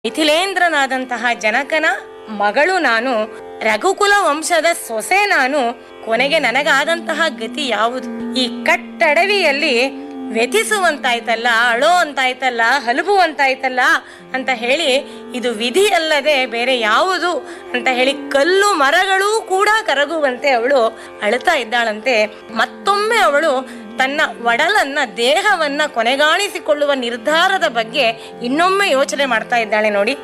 ಮಿಥಿಲೇಂದ್ರನಾದಂತಹ ಜನಕನ ಮಗಳು ನಾನು ರಘುಕುಲ ವಂಶದ ಸೊಸೆ ನಾನು ಕೊನೆಗೆ ನನಗಾದಂತಹ ಗತಿ ಯಾವುದು ಈ ಕಟ್ಟಡವಿಯಲ್ಲಿ ವ್ಯಥಿಸುವಂತಾಯ್ತಲ್ಲ ಅಳೋ ಅಂತಾಯ್ತಲ್ಲ ಹಲುಬುವಂತಾಯ್ತಲ್ಲ ಅಂತ ಹೇಳಿ ಇದು ವಿಧಿ ಅಲ್ಲದೆ ಬೇರೆ ಯಾವುದು ಅಂತ ಹೇಳಿ ಕಲ್ಲು ಮರಗಳೂ ಕೂಡ ಕರಗುವಂತೆ ಅವಳು ಅಳ್ತಾ ಇದ್ದಾಳಂತೆ ಮತ್ತೊಮ್ಮೆ ಅವಳು ತನ್ನ ಒಡಲನ್ನ ದೇಹವನ್ನ ಕೊನೆಗಾಣಿಸಿಕೊಳ್ಳುವ ನಿರ್ಧಾರದ ಬಗ್ಗೆ ಇನ್ನೊಮ್ಮೆ ಯೋಚನೆ ಮಾಡ್ತಾ ಇದ್ದಾಳೆ ನೋಡಿ